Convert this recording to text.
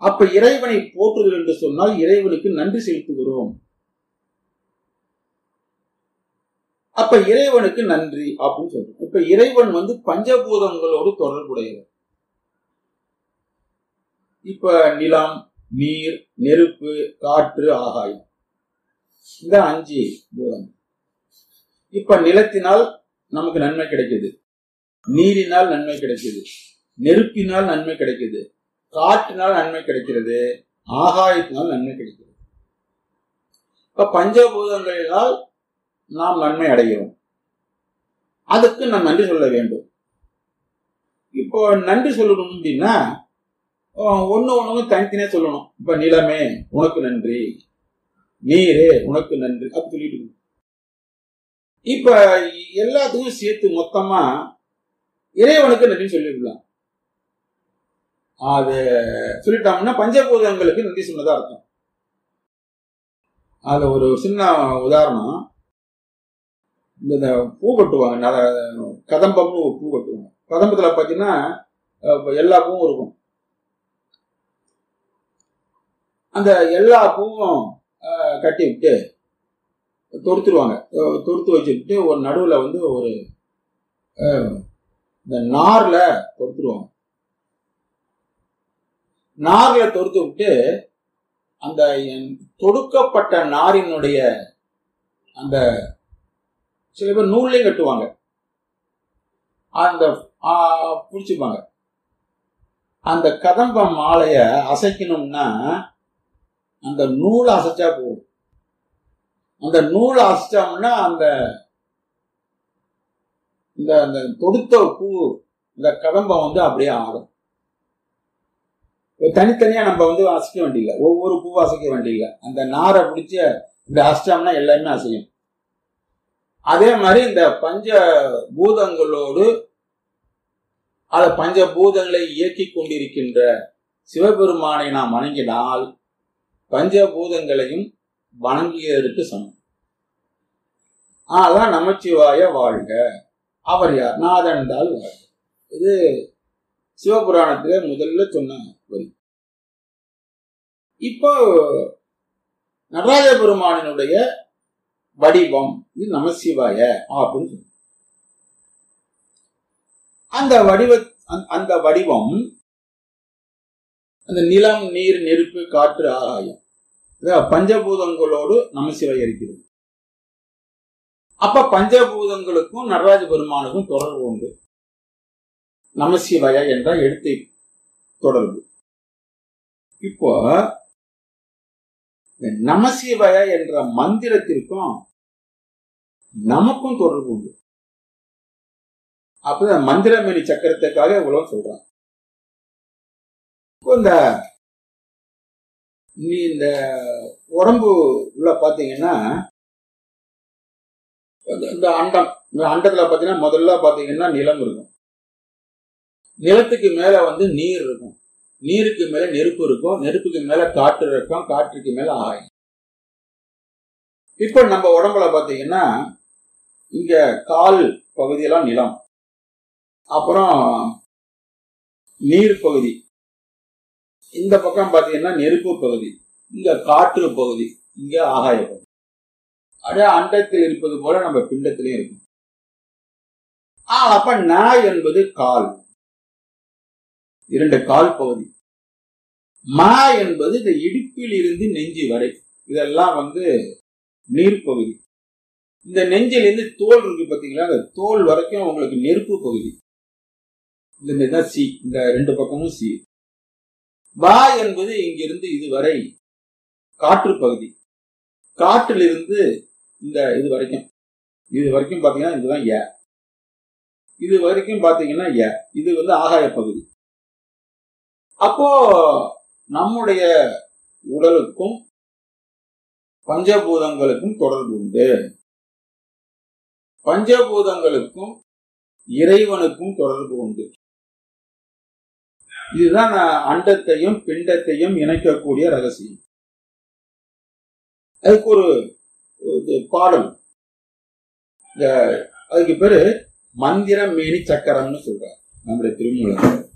அப்ப இறைவனை போற்றுதல் என்று சொன்னால் இறைவனுக்கு நன்றி செலுத்துகிறோம் அப்ப இறைவனுக்கு நன்றி அப்படின்னு சொல்றோம் இப்ப இறைவன் வந்து பஞ்சபூதங்களோடு தொடர்புடையவர் இப்ப நிலம் நீர் நெருப்பு காற்று ஆகாயம் இந்த அஞ்சு பூதம் இப்ப நிலத்தினால் நமக்கு நன்மை கிடைக்குது நீரினால் நன்மை கிடைக்குது நெருப்பினால் நன்மை கிடைக்குது காற்றினால் நன்மை கிடைக்கிறது ஆகாயத்தினால் நன்மை கிடைக்கிறது இப்ப பஞ்சபூதங்களினால் நாம் நன்மை அடைகிறோம் அதுக்கு நாம் நன்றி சொல்ல வேண்டும் இப்போ நன்றி சொல்லணும் அப்படின்னா ஒன்னு ஒண்ணு தனித்தனியா சொல்லணும் இப்ப நிலமே உனக்கு நன்றி நீரே உனக்கு நன்றி அப்படி சொல்லிட்டு இருக்கணும். இப்ப எல்லாத்துக்கும் சேர்த்து மொத்தமா இறைவனுக்கு நன்றி சொல்லிடலாம் அது சொல்லிட்டோம்னா பஞ்சபூதங்களுக்கு நன்றி சொன்னதா அர்த்தம் அதுல ஒரு சின்ன உதாரணம் இந்த இந்த பூ கட்டுவாங்க நர- கதம்பம்னு ஒரு பூ கட்டுவாங்க கதம்பத்துல பாத்தீங்கன்னா அஹ், எல்லா பூவும் இருக்கும் அந்த எல்லா பூவும் அஹ், கட்டி விட்டு தொடுத்துருவாங்க அஹ், தொடுத்து வச்சுக்கிட்டு ஒரு நடுவுல வந்து ஒரு அஹ், இந்த நார்ல தொடுத்துருவாங்க நார்ல தொடுத்து விட்டு அந்த என்- தொடுக்கப்பட்ட நாரினுடைய அந்த சில பேர் நூல்லையும் கட்டுவாங்க அந்த பிடிச்சிப்பாங்க அந்த கதம்ப மாலைய அசைக்கணும்னா அந்த நூலை அசைச்சா போதும் அந்த நூலை அசைச்சோம்னா அந்த இந்த அந்த தொடுத்த பூ இந்த கதம்பம் வந்து அப்படியே ஆடும் தனித்தனியா நம்ம வந்து அசைக்க வேண்டியதில்லை ஒவ்வொரு பூவும் அசைக்க வேண்டியதில்லை அந்த நாரை பிடிச்சி இப்படி அசைச்சோம்னா எல்லாமே அசையும் அதே மாதிரி இந்த பஞ்ச பூதங்களோடு அந்த பஞ்ச பூதங்களை இயக்கி கொண்டிருக்கின்ற சிவபெருமானை நாம் வணங்கினால் பஞ்சபூதங்களையும் வணங்கியதற்கு சமம் அதான் நமச்சிவாய வாழ்க அவர் யார் நாதன்தால் வாழ்க இது சிவபுராணத்திலே முதல்ல சொன்ன வரி இப்போ நடராஜ பெருமானினுடைய வடிவம் இது நமசிவாய அப்படின்னு சொல்லுவோம். அந்த வடிவ அந்த- அந்த வடிவம் அந்த நிலம் நீர் நெருப்பு காற்று ஆகாயம் இதான் பஞ்சபூதங்களோடு நமசிவாய இருக்கிறது அப்ப பஞ்சபூதங்களுக்கும் நடராஜ பெருமானுக்கும் தொடர்பு உண்டு நமசிவாய என்ற எழுத்தை தொடர்பு இப்போ இந்த நமசிவாய என்ற மந்திரத்திற்கும் நமக்கும் தொடர்பு உண்டு அப்பதான் மந்திரமேனி சக்கரத்துக்காக இவ்வளவு சொல்றான் இப்போ இந்த நீ இந்த உடம்பு உள்ள பாத்தீங்கன்னா இந்த- இந்த அண்டம் இந்த அண்டத்துல பாத்தீங்கன்னா முதல்ல பாத்தீங்கன்னா நிலம் இருக்கும் நிலத்துக்கு மேல வந்து நீர் இருக்கும் நீருக்கு மேல நெருப்பு இருக்கும் நெருப்புக்கு மேல காற்று இருக்கும் காற்றுக்கு மேல ஆகாயம் இப்போ நம்ம உடம்புல பாத்தீங்கன்னா இங்க கால் பகுதியெல்லாம் நிலம் அப்புறம் நீர் பகுதி இந்த பக்கம் பாத்தீங்கன்னா நெருப்பு பகுதி இங்க காற்று பகுதி இங்க ஆகாய பகுதி அப்படியே அண்டத்தில் இருப்பது போல நம்ம பிண்டத்திலையும் இருக்கும் ஆ, அப்ப நாய் என்பது கால் இரண்டு கால் பகுதி மா என்பது இந்த இடுப்பில் இருந்து நெஞ்சு வரை இதெல்லாம் வந்து நீர் பகுதி இந்த நெஞ்சிலிருந்து தோல் இருக்கு பாத்தீங்களா அந்த தோல் வரைக்கும் உங்களுக்கு நெருப்பு பகுதி இந்த இதுதான் சி இந்த ரெண்டு பக்கமும் சி வா என்பது இங்கிருந்து இதுவரை காற்று பகுதி காற்றிலிருந்து இந்த இது வரைக்கும் இது வரைக்கும் பாத்தீங்கன்னா இதுதான் ஏ இது வரைக்கும் பாத்தீங்கன்னா ஏ இது வந்து ஆகாய பகுதி அப்போ நம்முடைய உடலுக்கும் பஞ்சபூதங்களுக்கும் தொடர்பு உண்டு பஞ்சபூதங்களுக்கும் இறைவனுக்கும் தொடர்பு உண்டு இதுதான் நான் அண்டத்தையும் பிண்டத்தையும் இணைக்கக்கூடிய ரகசியம் அதுக்கு ஒரு இது பாடல் இந்த அதுக்கு பேரு மந்திர மேனி சக்கரம்னு சொல்றார் நம்முடைய திருமூலர்